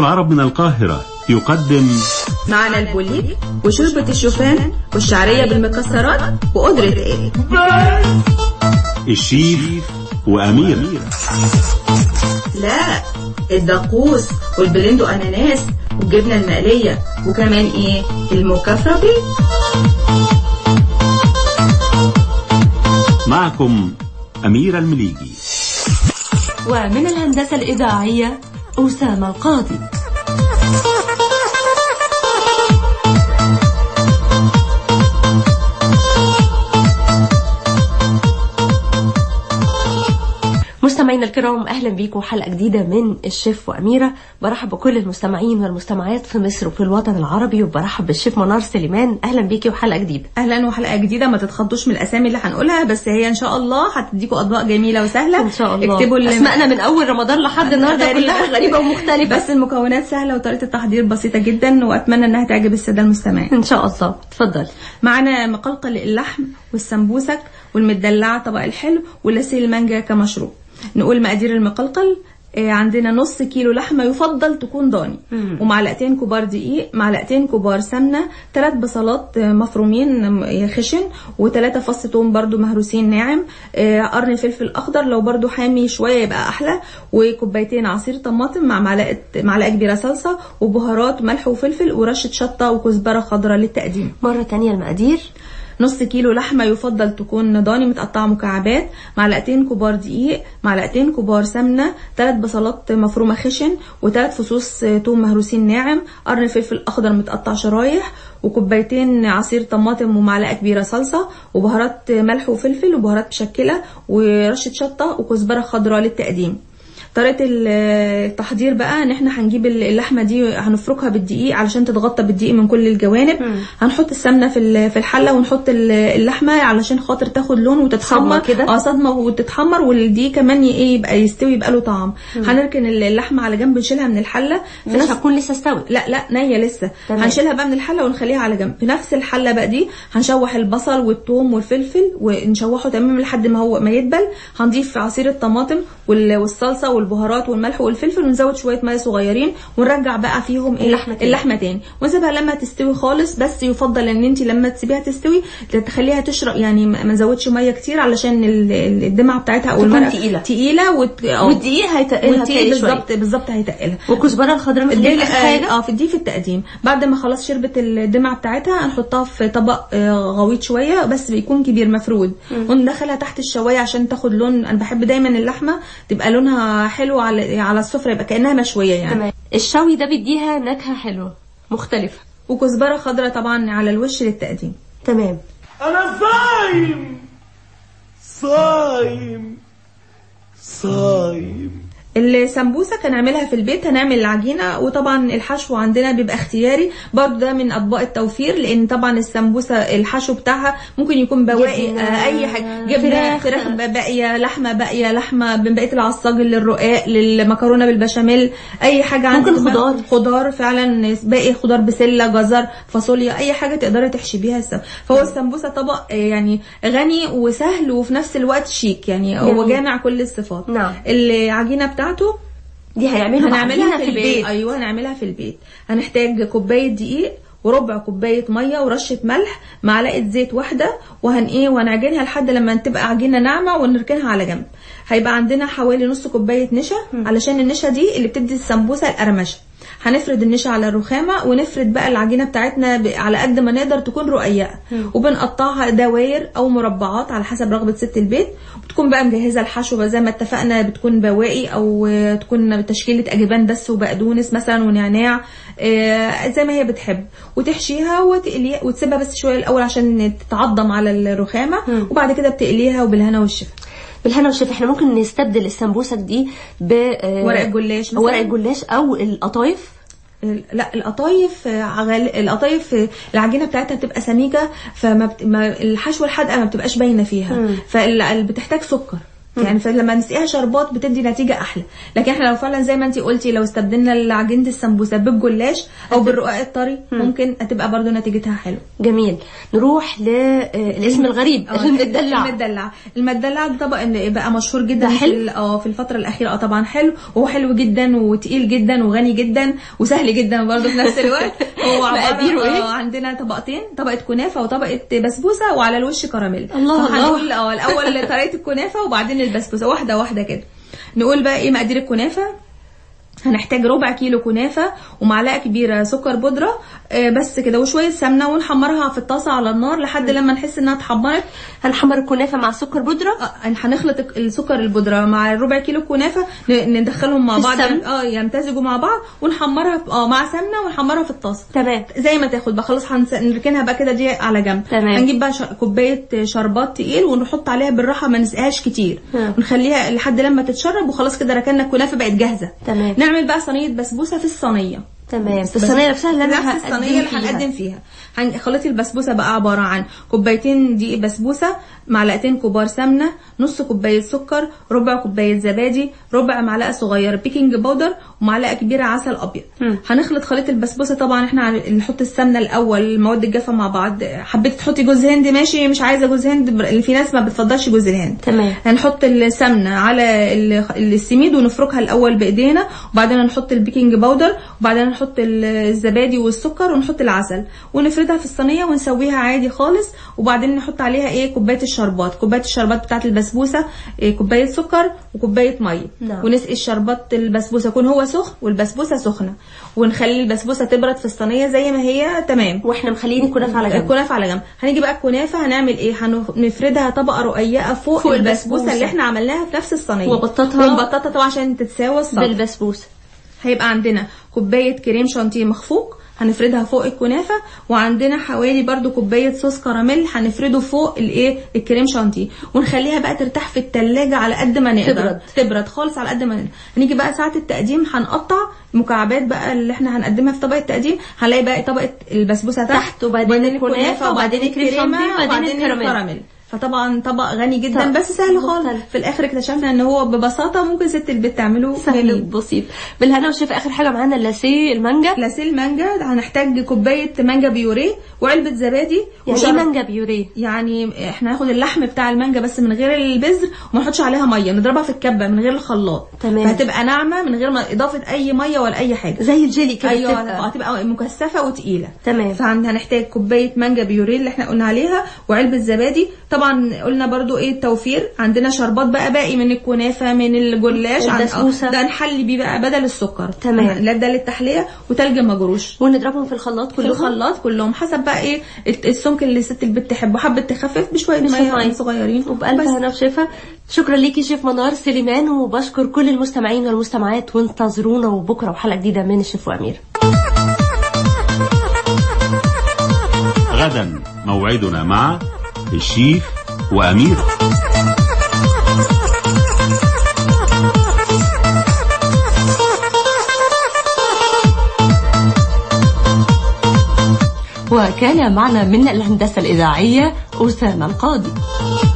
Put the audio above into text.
العرب من القاهرة يقدم معنا البوليك وشوربة الشوفان والشعرية بالمكسرات وقدرة ايه الشيف وأمير لا الدقوس والبلندو اناناس والجبنة المقلية وكمان ايه المكفرة بيه معكم أميرة المليجي ومن الهندسة الإذاعية أسامة القاضي مستمعينا الكرام اهلا بيكم حلقه جديده من الشيف واميره برحب بكل المستمعين والمستمعات في مصر وفي الوطن العربي وبرحب بالشيف منار سليمان اهلا بيكي وحلقه جديده اهلا وحلقه جديده ما تتخضوش من الاسامي اللي هنقولها بس هي ان شاء الله هتديكم اطباق جميله وسهله ان شاء الله اكتبوا اللي اسمائنا من اول رمضان لحد النهارده غريبة. كلها غريبه ومختلفه بس المكونات سهله وطريقه التحضير بسيطه جدا واتمنى انها تعجب الساده المستمعين ان شاء الله اتفضل معانا مقلقل اللحم والسمبوسك والمدلعه طبق الحلو ولسي المانجا كمشروب نقول مقادير المقلقل آه، عندنا نص كيلو لحمة يفضل تكون ضاني مم. ومعلقتين كبار دقيق معلقتين كبار سمنة ثلاث بصلات آه، مفرومين آه، خشن وثلاثة فص توم برضو مهروسين ناعم آه، قرن فلفل أخضر لو برضو حامي شوية يبقى أحلى وكوبايتين عصير طماطم مع معلقة معلقة كبيرة صلصة وبهارات ملح وفلفل ورشة شطة وكزبرة خضراء للتقديم مره تانية المقادير نص كيلو لحمة يفضل تكون ضاني متقطعة مكعبات معلقتين كبار دقيق معلقتين كبار سمنة ثلاث بصلات مفرومة خشن وثلاث فصوص توم مهروسين ناعم قرن فلفل أخضر متقطع شرايح وكوبايتين عصير طماطم ومعلقة كبيرة صلصة وبهارات ملح وفلفل وبهارات مشكلة ورشة شطة وكزبرة خضراء للتقديم طريقه التحضير بقى ان احنا هنجيب اللحمه دي هنفركها بالدقيق علشان تتغطى بالدقيق من كل الجوانب مم. هنحط السمنه في ال- في الحله ونحط ال- اللحمه علشان خاطر تاخد لون وتتحمر صدمة كده؟ اه صدمه وتتحمر والدقيق كمان ي- ايه يبقى يستوي يبقى له طعم هنركن اللحمه على جنب نشيلها من الحله في مش نفس هتكون لسه استوت لا لا نية لسه تمام. هنشيلها بقى من الحله ونخليها على جنب في نفس الحله بقى دي هنشوح البصل والثوم والفلفل ونشوحه تمام لحد ما هو ما يدبل هنضيف عصير الطماطم وال- والصلصه والبهارات والملح والفلفل ونزود شويه ميه صغيرين ونرجع بقى فيهم ايه اللحمة تاني. اللحمه تاني ونسيبها لما تستوي خالص بس يفضل ان انت لما تسيبيها تستوي تخليها تشرب يعني ما ما نزودش ميه كتير علشان ال- ال- الدمعه بتاعتها او تكون المرقه تقيلة. تقيله وت... آه. والدقيق هيتقلها والدقيق تاني شويه بالظبط بالظبط هيتقلها والكزبره الخضراء مش دي دي اخر حاجه اه في دي في التقديم بعد ما خلاص شربت الدمعه بتاعتها هنحطها في طبق آه، غويط شويه بس بيكون كبير مفرود وندخلها تحت الشوايه عشان تاخد لون انا بحب دايما اللحمه تبقى لونها حلو على على السفره يبقى كانها مشويه يعني تمام الشوي ده بيديها نكهه حلوه مختلفه وكزبره خضراء طبعا على الوش للتقديم تمام انا صايم صايم صايم السمبوسه هنعملها في البيت هنعمل العجينه وطبعا الحشو عندنا بيبقى اختياري برضو ده من اطباق التوفير لان طبعا السمبوسه الحشو بتاعها ممكن يكون بواقي جبنة، آه اي حاجه جبنه فراخ. فراخ باقيه لحمه باقيه لحمه من بقيه العصاج للرقاق للمكرونه بالبشاميل اي حاجه ممكن عندك بقى- خضار. خضار فعلا باقي خضار بسله جزر فاصوليا اي حاجه تقدري تحشي بيها السم فهو السمبوسه طبق آه، يعني غني وسهل وفي نفس الوقت شيك يعني هو جميل. جامع كل الصفات نعم. العجينه بتاعته دي هيعملوا هنعملها عجينة في البيت ايوه هنعملها في البيت هنحتاج كوبايه دقيق وربع كوبايه ميه ورشه ملح معلقه زيت واحده وهن ايه وهنعجنها لحد لما تبقى عجينه ناعمه ونركنها على جنب هيبقى عندنا حوالي نص كوبايه نشا علشان النشا دي اللي بتدي السمبوسه القرمشه هنفرد النشا على الرخامه ونفرد بقى العجينه بتاعتنا ب- على قد ما نقدر تكون رقيقه وبنقطعها دواير او مربعات على حسب رغبه ست البيت بتكون بقى مجهزه الحشو بقى زي ما اتفقنا بتكون بواقي او آه، تكون تشكيله اجبان بس وبقدونس مثلا ونعناع آه، زي ما هي بتحب وتحشيها وتقليها وتسيبها بس شويه الاول عشان تتعضم على الرخامه مم. وبعد كده بتقليها وبالهنا والشفا بالهنا والشفا احنا ممكن نستبدل السمبوسك دي ب آه، ورق الجلاش مثلا. ورق الجلاش او القطايف لا القطايف آه، عغال- القطايف آه، العجينه بتاعتها بتبقى سميكه فما بت... ما الحشوه الحادقه ما بتبقاش باينه فيها مم. فبتحتاج سكر يعني فلما نسقيها شربات بتدي نتيجه احلى لكن احنا لو فعلا زي ما انت قلتي لو استبدلنا عجينه السمبوسه بالجلاش او بالرقاق الطري ممكن هتبقى برضو نتيجتها حلوه جميل نروح للاسم الغريب آه، المدلع المدلع المدلع ده طبق إن بقى مشهور جدا ده حلو؟ في ال- اه في الفتره الاخيره اه طبعا حلو وهو حلو جدا وتقيل جدا وغني جدا وسهل جدا برضه في نفس الوقت هو مقاديره عباره إيه؟ اه عندنا طبقتين طبقه كنافه وطبقه بسبوسه وعلى الوش كراميل الله، فهنقول الله. اه الاول طريقه الكنافه وبعدين البسبوسه واحده واحده كده نقول بقى ايه مقادير الكنافه هنحتاج ربع كيلو كنافة ومعلقة كبيرة سكر بودرة آه، بس كده وشوية سمنة ونحمرها في الطاسة على النار لحد لما نحس انها اتحمرت هنحمر الكنافه مع سكر بودره آه، هنخلط السكر البودرة مع الربع كيلو كنافة ن- ندخلهم مع في بعض السمن؟ اه يمتزجوا مع بعض ونحمرها في- اه مع سمنة ونحمرها في الطاسة تمام زي ما تاخد بقى خلاص هنس- نركنها بقى كده دي على جنب تمام. هنجيب بقى ش- كوبايه شربات تقيل ونحط عليها بالراحه ما نسقيهاش كتير ها. ونخليها لحد لما تتشرب وخلاص كده ركننا الكنافه بقت جاهزه تمام. نعمل بقى صينيه بسبوسه في الصينيه تمام في الصينيه نفسها اللي انا نفس الصينيه اللي هقدم هنقدم فيها فيها هن- خليط البسبوسه بقى عباره عن كوبايتين دقيق بسبوسه معلقتين كبار سمنه نص كوبايه سكر ربع كوبايه زبادي ربع معلقه صغيره بيكنج باودر ومعلقه كبيره عسل ابيض مم. هنخلط خليط البسبوسه طبعا احنا عن- نحط السمنه الاول المواد الجافه مع بعض حبيت تحطي جوز هند ماشي مش عايزه جوز هند بر- في ناس ما بتفضلش جوز الهند تمام. هنحط السمنه على ال- السميد ونفركها الاول بايدينا وبعدين نحط البيكنج باودر وبعدين نحط ال- الزبادي والسكر ونحط العسل ونفردها في الصينيه ونسويها عادي خالص وبعدين نحط عليها ايه كوبايه الشربات كوبايه الشربات بتاعه البسبوسه إيه كوبايه سكر وكوبايه ميه نعم. ونسقي الشربات البسبوسه يكون هو سخن والبسبوسه سخنه ونخلي البسبوسه تبرد في الصينيه زي ما هي تمام واحنا مخليين الكنافه على جنب الكنافه على جنب هنيجي بقى الكنافه هنعمل ايه هنفردها طبقه رقيقه فوق, فوق البسبوسه البسبوسة. اللي احنا عملناها في نفس الصينيه وبططها- ونبططها طبعا عشان تتساوى السطح بالبسبوسه هيبقى عندنا كوبايه كريم شانتيه مخفوق هنفردها فوق الكنافه وعندنا حوالي برضو كوبايه صوص كراميل هنفرده فوق الايه الكريم شانتيه ونخليها بقى ترتاح في التلاجة على قد ما نقدر تبرد. تبرد خالص على قد ما نقدر هنيجي بقى ساعه التقديم هنقطع مكعبات بقى اللي احنا هنقدمها في طبق التقديم هنلاقي بقى طبقه البسبوسه تحت, تحت وبعدين الكنافة وبعدين الكريم الكريمة شانتيه وبعدين الكراميل. الكراميل فطبعا طبق غني جدا طب، بس سهل خالص مختلف. في الاخر اكتشفنا ان هو ببساطه ممكن ست البيت تعمله سهل جميل. بسيط بالهنا والشفا اخر حاجه معانا اللاسيه المانجا لاسيل مانجا هنحتاج كوبايه مانجا بيوريه وعلبه زبادي يعني ايه وشر- مانجا بيوريه يعني احنا هناخد اللحم بتاع المانجا بس من غير البذر وما نحطش عليها ميه نضربها في الكبه من غير الخلاط تمام. فهتبقى ناعمه من غير ما اضافه اي ميه ولا اي حاجه زي الجيلي كده ايوه بتبقى. هتبقى مكثفه وتقيله تمام. فهنحتاج كوبايه مانجا بيوريه اللي احنا قلنا عليها وعلبه زبادي طبعا قلنا برضو ايه التوفير عندنا شربات بقى باقي من الكنافه من الجلاش عن- البسبوسة. ده نحلي بيه بقى بدل السكر تمام. لا ده للتحليه وتلج مجروش ونضربهم في الخلاط في كلهم الخلاط كلهم حسب بقى ايه السمك اللي ست البيت تحبه حبت تخفف بشويه بشوية ميه مية. صغيرين وبألف بس. هنا وشفا شكرا ليكي شيف منار سليمان وبشكر كل المستمعين والمستمعات وانتظرونا وبكره وحلقه جديده من الشيف وامير غدا موعدنا مع الشيف وأمير وكان معنا من الهندسه الاذاعيه اسامه القاضي